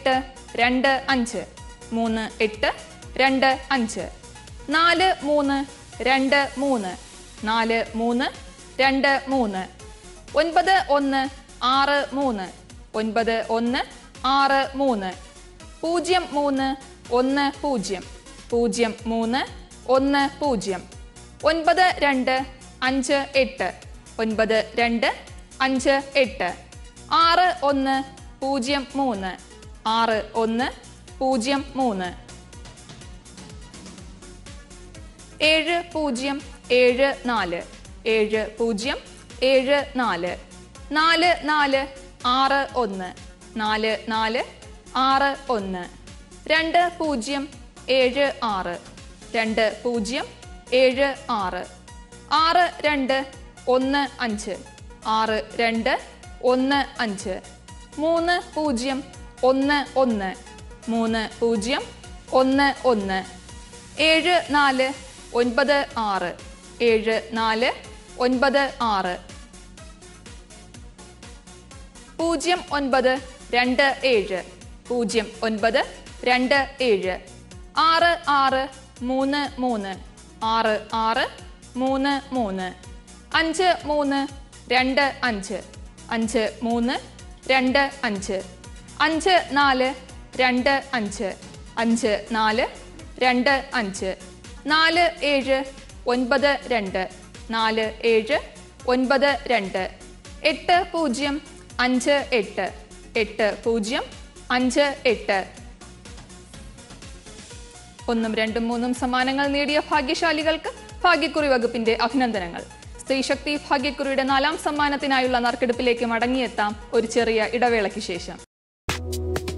എട്ട് രണ്ട് അഞ്ച് മൂന്ന് എട്ട് രണ്ട് അഞ്ച് നാല് മൂന്ന് രണ്ട് മൂന്ന് നാല് മൂന്ന് രണ്ട് മൂന്ന് ഒൻപത് ഒന്ന് ആറ് മൂന്ന് ഒൻപത് ഒന്ന് ആറ് മൂന്ന് പൂജ്യം മൂന്ന് ഒന്ന് പൂജ്യം പൂജ്യം മൂന്ന് ഒന്ന് പൂജ്യം ഒൻപത് രണ്ട് അഞ്ച് എട്ട് ഒൻപത് രണ്ട് അഞ്ച് എട്ട് ആറ് ഒന്ന് പൂജ്യം മൂന്ന് ആറ് ഒന്ന് പൂജ്യം മൂന്ന് ഏഴ് പൂജ്യം ഏഴ് നാല് ഏഴ് പൂജ്യം ഏഴ് നാല് നാല് നാല് ആറ് ഒന്ന് നാല് നാല് ആറ് ഒന്ന് രണ്ട് പൂജ്യം ഏഴ് ആറ് രണ്ട് പൂജ്യം ഏഴ് ആറ് ആറ് രണ്ട് ഒന്ന് അഞ്ച് ആറ് രണ്ട് ഒന്ന് അഞ്ച് മൂന്ന് പൂജ്യം ഒന്ന് ഒന്ന് മൂന്ന് പൂജ്യം ഒന്ന് ഒന്ന് ഏഴ് നാല് ഒൻപത് ആറ് ഏഴ് നാല് ഒൻപത് ആറ് പൂജ്യം ഒൻപത് രണ്ട് ഏഴ് പൂജ്യം ഒൻപത് രണ്ട് ഏഴ് ആറ് ആറ് മൂന്ന് മൂന്ന് ആറ് ആറ് മൂന്ന് മൂന്ന് അഞ്ച് മൂന്ന് രണ്ട് അഞ്ച് അഞ്ച് മൂന്ന് രണ്ട് അഞ്ച് അഞ്ച് നാല് രണ്ട് അഞ്ച് അഞ്ച് നാല് രണ്ട് അഞ്ച് നാല് ഏഴ് ഒൻപത് രണ്ട് നാല് ഏഴ് ഒൻപത് രണ്ട് എട്ട് പൂജ്യം അഞ്ച് എട്ട് എട്ട് പൂജ്യം അഞ്ച് എട്ട് ഒന്നും രണ്ടും മൂന്നും സമ്മാനങ്ങൾ നേടിയ ഭാഗ്യശാലികൾക്ക് ഭാഗ്യക്കുറി വകുപ്പിന്റെ അഭിനന്ദനങ്ങൾ സ്ത്രീശക്തി ഭാഗ്യക്കുറിയുടെ നാലാം സമ്മാനത്തിനായുള്ള നറുക്കെടുപ്പിലേക്ക് മടങ്ങിയെത്താം ഒരു ചെറിയ ഇടവേളയ്ക്ക് ശേഷം